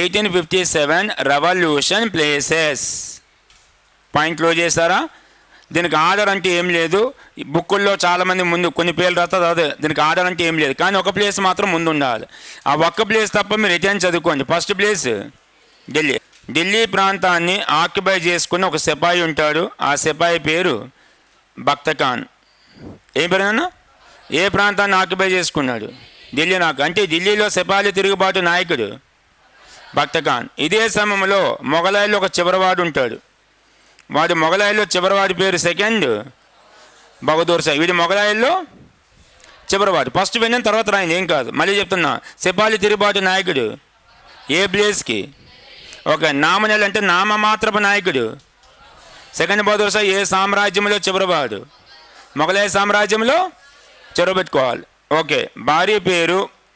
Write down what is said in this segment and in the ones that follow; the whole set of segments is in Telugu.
eighteen fifty seven revolution places point close చేస్తారా దీనికి ఆర్డర్ అంటే ఏం లేదు ఈ బుక్కుల్లో చాలామంది ముందు కొన్ని పేర్లు రాస్తారు అదే దీనికి ఆర్డర్ అంటే ఏం లేదు కానీ ఒక ప్లేస్ మాత్రం ముందు ఉండాలి ఆ ఒక్క ప్లేస్ తప్ప మీరు ఎటైనా చదువుకోండి ఫస్ట్ ప్లేస్ ఢిల్లీ ఢిల్లీ ప్రాంతాన్ని ఆక్యుపై చేసుకుని ఒక సిపాయి ఉంటాడు ఆ సిపాయి పేరు భక్తఖాన్ ఏం పేరు నాన్న ఏ ప్రాంతాన్ని ఆక్యుపై చేసుకున్నాడు ఢిల్లీ నాకు అంటే ఢిల్లీలో సిపాయిల తిరుగుబాటు నాయకుడు భక్తఖాన్ ఇదే సమయంలో మొఘలాయిలో ఒక చివరివాడు ఉంటాడు వాడి మొఘలాయిలో చివరివాడి పేరు సెకండ్ బహదూర్ షా వీడి మొఘలాయిల్లో చివరివాడు ఫస్ట్ విన్న తర్వాత రాయింది ఏం కాదు మళ్ళీ చెప్తున్నా సిపాలి తిరుగుబాటు నాయకుడు ఏ ప్లేస్కి ఒక నామనల్ అంటే నామమాత్రపు నాయకుడు సెకండ్ బహదూర్ షా ఏ సామ్రాజ్యంలో చివరివాడు మొఘలాయ సామ్రాజ్యంలో చెరబెట్టుకోవాలి ఓకే భార్య పేరు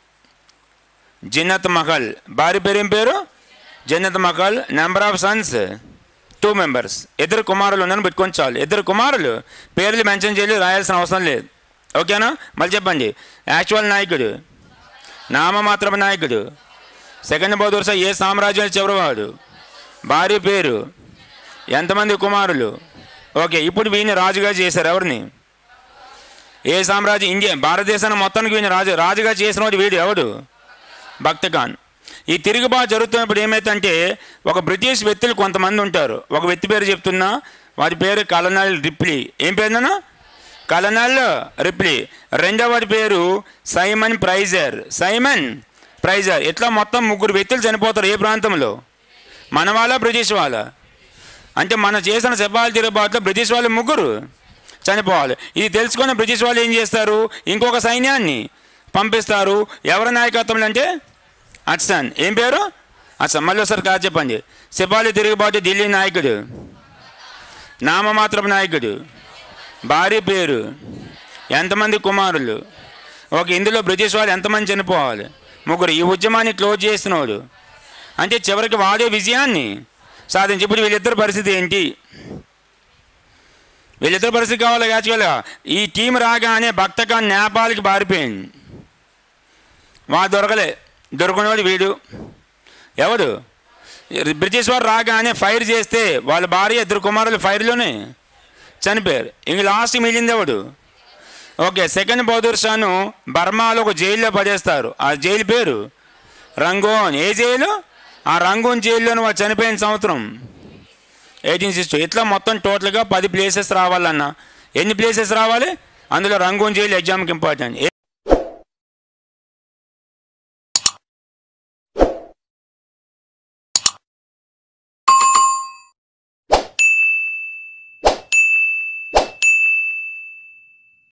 జిన్నత్ మహల్ భార్య పేరు ఏం పేరు Jannat Mahal number of sons two members ఇద్దరు కుమారులు ఉన్నారని పెట్టుకొని చాలు ఇద్దరు కుమారులు పేర్లు మెన్షన్ చేయలేదు రాయాల్సిన అవసరం లేదు ఓకేనా మళ్ళీ చెప్పండి యాక్చువల్ నాయకుడు నామమాత్రమ నాయకుడు సెకండ్ బౌద్ధర్స ఏ సామ్రాజ్యం చివరివాడు భార్య పేరు ఎంతమంది కుమారులు ఓకే ఇప్పుడు వీడిని రాజుగా చేశారు ఎవరిని ఏ సామ్రాజ్యం ఇండియా భారతదేశాన్ని మొత్తానికి వీడిని రాజు రాజుగా చేసిన వాడు వీడు ఎవడు భక్తఖాన్ ఈ తిరుగుబాటు జరుగుతున్నప్పుడు ఏమైతుందంటే ఒక బ్రిటిష్ వ్యక్తులు కొంతమంది ఉంటారు ఒక వ్యక్తి పేరు చెప్తున్నా వాడి పేరు కలనల్ రిప్లీ ఏం పేరునా కలనల్ రిప్లీ రెండవ వాడి పేరు సైమన్ ప్రైజర్ సైమన్ ప్రైజర్ ఇట్లా మొత్తం ముగ్గురు వ్యక్తులు చనిపోతారు ఏ ప్రాంతంలో మన వాళ్ళ బ్రిటిష్ వాళ్ళ అంటే మనం చేసిన సెపాల తిరుగుబాటులో బ్రిటిష్ వాళ్ళు ముగ్గురు చనిపోవాలి ఇది తెలుసుకున్న బ్రిటిష్ వాళ్ళు ఏం చేస్తారు ఇంకొక సైన్యాన్ని పంపిస్తారు ఎవరి నాయకత్వంలో అంటే అట్సన్ ఏం పేరు అట్సన్ మళ్ళీ ఒకసారి కాదు చెప్పండి సిపాలి తిరుగుబాటు ఢిల్లీ నాయకుడు నామమాత్రపు నాయకుడు భార్య పేరు ఎంతమంది కుమారులు ఓకే ఇందులో బ్రిటిష్ వాళ్ళు ఎంతమంది చనిపోవాలి ముగ్గురు ఈ ఉద్యమాన్ని క్లోజ్ చేసినవాడు అంటే చివరికి వాడే విజయాన్ని సాధించి ఇప్పుడు వీళ్ళిద్దరి పరిస్థితి ఏంటి వీళ్ళిద్దరి పరిస్థితి కావాలి యాక్చువల్గా ఈ టీం రాగానే భక్తఖాన్ నేపాల్కి పారిపోయింది వా దొరకలే దొరకనివాడు వీడు ఎవడు బ్రిటిష్ వారు రాగానే ఫైర్ చేస్తే వాళ్ళ భార్య ఇద్దరు కుమారులు ఫైర్లోనే చనిపోయారు ఇంక లాస్ట్ మిగిలింది ఎవడు ఓకే సెకండ్ బహదూర్ షాను బర్మాలో ఒక జైల్లో పడేస్తారు ఆ జైలు పేరు రంగోన్ ఏ జైలు ఆ రంగోన్ జైల్లోనే వాళ్ళు చనిపోయిన సంవత్సరం ఎయిటీన్ సిక్స్టీ ఇట్లా మొత్తం టోటల్గా పది ప్లేసెస్ రావాలన్న ఎన్ని ప్లేసెస్ రావాలి అందులో రంగోన్ జైలు ఎగ్జామ్కి ఇంపార్టెంట్